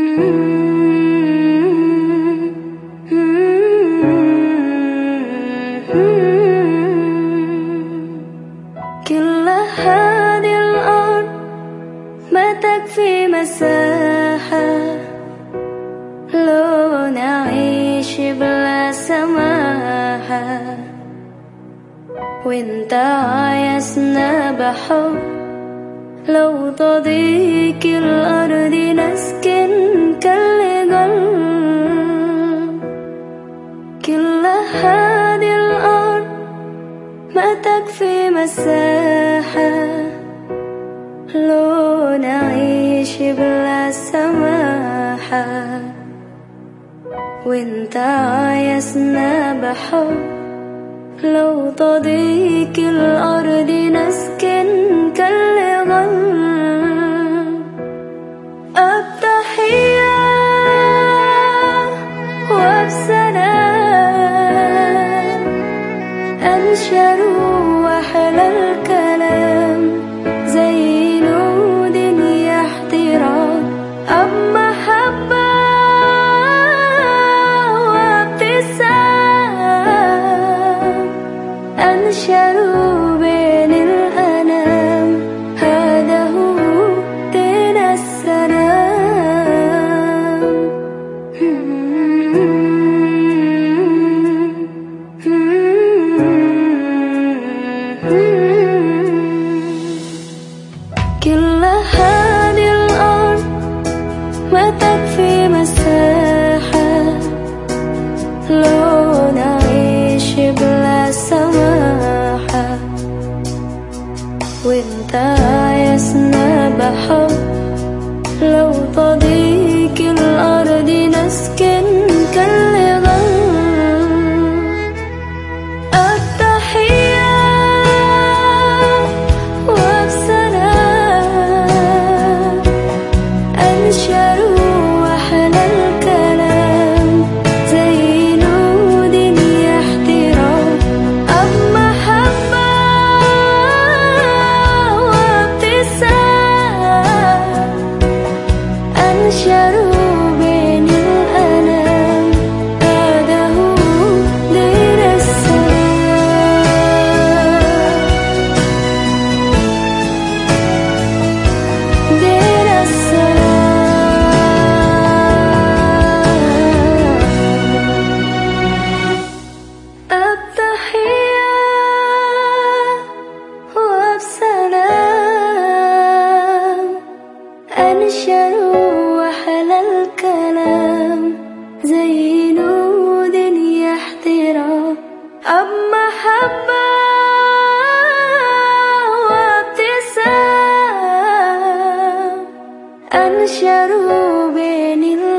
كل هذه الأرض ما تكفي مساحة لو نعيش بلا سماحة وانت عايزنا بحب لو تضيق الأرض نسكن كل قلب كل هذه الأرض ما تكفي مساحة لو نعيش بلا سماحة وانت عايزنا بحب لو تضيق الأرض نسكن كالغل التحية وبسلام أنشروا أحلى الكلام زي نود احترام أب محبة وابتسام أنشروا بين الأنام هذا هو دين السلام كل هذه الأرض ما تكفي مساحة لو نعيش بلا سماحة وانت عايزنا بحب لو تضيق الأرض نسكن كالغل التحية وبسلام أنشروا أحلى الكلام زي نود احترام أب محبة وابتسام أنشروا بين الأنام هذا هو دين السلام دين السلام التحية وبسلام أنشروا أحلى الكلام زي نود احترام أب محبة وابتسام أنشروا بين